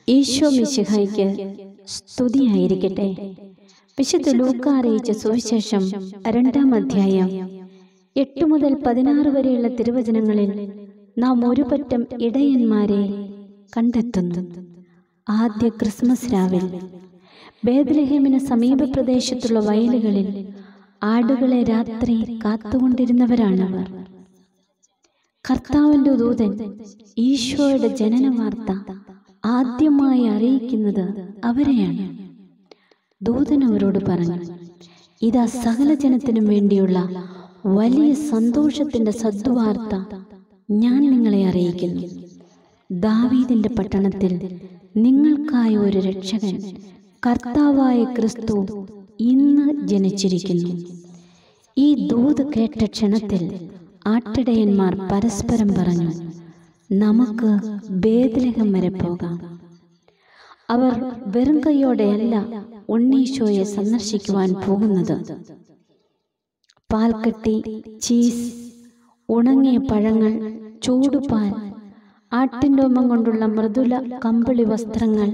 ഈശോ മിശിഹായ്ക്ക് സ്തുതിയായിരിക്കട്ടെ വിശുദ്ധ ലൂക്ക അറിയിച്ച സുവിശേഷം രണ്ടാം അധ്യായം എട്ട് മുതൽ പതിനാറ് വരെയുള്ള തിരുവചനങ്ങളിൽ നാം ഒരു പറ്റം ഇടയന്മാരെ കണ്ടെത്തുന്നു ആദ്യ ക്രിസ്മസ് രാവിൽ ബേദ്ലഹേമിന് സമീപ പ്രദേശത്തുള്ള വയലുകളിൽ ആടുകളെ രാത്രി കാത്തുകൊണ്ടിരുന്നവരാണവർ കർത്താവിൻ്റെ ദൂതൻ ഈശോയുടെ ജനന വാർത്ത ആദ്യമായി അറിയിക്കുന്നത് അവരെയാണ് ദൂതൻ അവരോട് പറഞ്ഞു ഇതാ സകല ജനത്തിനും വേണ്ടിയുള്ള വലിയ സന്തോഷത്തിന്റെ സദ്വാർത്ത ഞാൻ നിങ്ങളെ അറിയിക്കുന്നു ദാവീദിന്റെ പട്ടണത്തിൽ നിങ്ങൾക്കായ ഒരു രക്ഷകൻ കർത്താവായ ക്രിസ്തു ഇന്ന് ജനിച്ചിരിക്കുന്നു ഈ ദൂത് കേട്ട ക്ഷണത്തിൽ ആട്ടിടയന്മാർ പരസ്പരം പറഞ്ഞു നമുക്ക് ബേദലഹം വരെ പോകാം അവർ വെറും കൈയോടെയല്ല ഉണ്ണീശോയെ സന്ദർശിക്കുവാൻ പോകുന്നത് പാൽക്കട്ടി ചീസ് ഉണങ്ങിയ പഴങ്ങൾ ചൂടുപാൽ ആട്ടിൻഡോമം കൊണ്ടുള്ള മൃദുല കമ്പിളി വസ്ത്രങ്ങൾ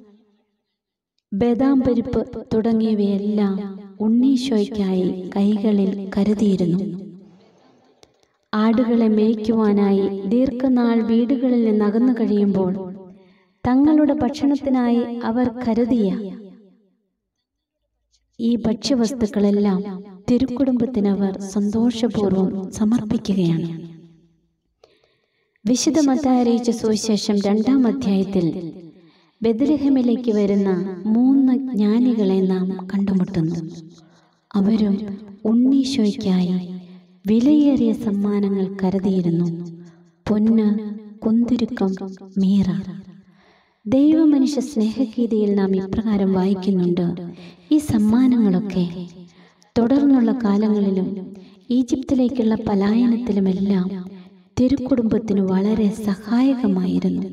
ബദാം പരിപ്പ് തുടങ്ങിയവയെല്ലാം ഉണ്ണീശോയ്ക്കായി കൈകളിൽ കരുതിയിരുന്നു ആടുകളെ മേയ്ക്കുവാനായി ദീർഘനാൾ വീടുകളിൽ നിന്ന് അകന്നു കഴിയുമ്പോൾ തങ്ങളുടെ ഭക്ഷണത്തിനായി അവർ കരുതിയ ഈ ഭക്ഷ്യവസ്തുക്കളെല്ലാം തിരുക്കുടുംബത്തിനവർ സന്തോഷപൂർവ്വം സമർപ്പിക്കുകയാണ് വിശുദ്ധ മത്തായറിയിച്ച സുവിശേഷം രണ്ടാം അധ്യായത്തിൽ ബദലഹമിലേക്ക് വരുന്ന മൂന്ന് ജ്ഞാനികളെ നാം കണ്ടുമുട്ടുന്നു അവരും ഉണ്ണീശോയ്ക്കായി വിലയേറിയ സമ്മാനങ്ങൾ കരുതിയിരുന്നു പൊന്ന് കുന്തിരുക്കം മീറ ദൈവമനുഷ്യ സ്നേഹഗീതയിൽ നാം ഇപ്രകാരം വായിക്കുന്നുണ്ട് ഈ സമ്മാനങ്ങളൊക്കെ തുടർന്നുള്ള കാലങ്ങളിലും ഈജിപ്തിലേക്കുള്ള പലായനത്തിലുമെല്ലാം തിരുക്കുടുംബത്തിന് വളരെ സഹായകമായിരുന്നു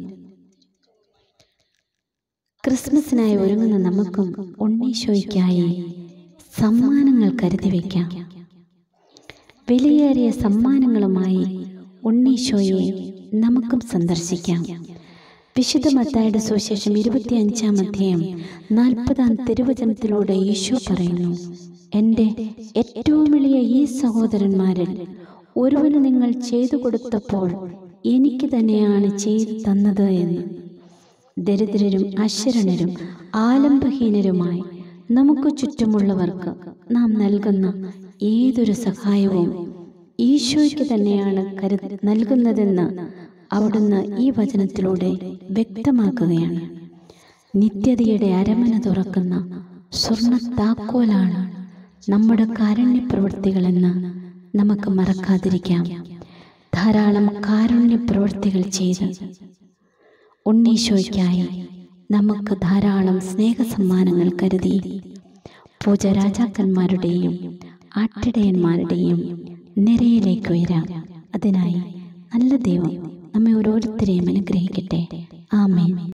ക്രിസ്മസിനായി ഒരുങ്ങുന്ന നമുക്കും ഉണ്ണീശോയ്ക്കായി സമ്മാനങ്ങൾ കരുതി വയ്ക്കാം വിലയേറിയ സമ്മാനങ്ങളുമായി ഉണ്ണീശോയെ നമുക്കും സന്ദർശിക്കാം വിശുദ്ധ മത്തായുടെ സുവിശേഷം ഇരുപത്തി അഞ്ചാം അധ്യായം നാൽപ്പതാം തിരുവചനത്തിലൂടെ യേശു പറയുന്നു എൻ്റെ ഏറ്റവും എളിയ ഈ സഹോദരന്മാരിൽ ഒരുവന് നിങ്ങൾ ചെയ്തു കൊടുത്തപ്പോൾ എനിക്ക് തന്നെയാണ് ചെയ്തു തന്നത് എന്ന് ദരിദ്രരും അശരണരും ആലംബഹീനരുമായി നമുക്ക് ചുറ്റുമുള്ളവർക്ക് നാം നൽകുന്ന ഏതൊരു സഹായവും ഈശോയ്ക്ക് തന്നെയാണ് കരു നൽകുന്നതെന്ന് അവിടുന്ന് ഈ വചനത്തിലൂടെ വ്യക്തമാക്കുകയാണ് നിത്യതയുടെ അരമന തുറക്കുന്ന സ്വർണ്ണ താക്കോലാണ് നമ്മുടെ കാരുണ്യ പ്രവൃത്തികളെന്ന് നമുക്ക് മറക്കാതിരിക്കാം ധാരാളം കാരുണ്യ പ്രവൃത്തികൾ ചെയ്ത് ഉണ്ണീശോയ്ക്കായി നമുക്ക് ധാരാളം സ്നേഹസമ്മാനങ്ങൾ കരുതി പൂജരാജാക്കന്മാരുടെയും ആട്ടിടയന്മാരുടെയും നിരയിലേക്ക് ഉയരാം അതിനായി നല്ല ദൈവം നമ്മെ ഓരോരുത്തരെയും അനുഗ്രഹിക്കട്ടെ ആമേൻ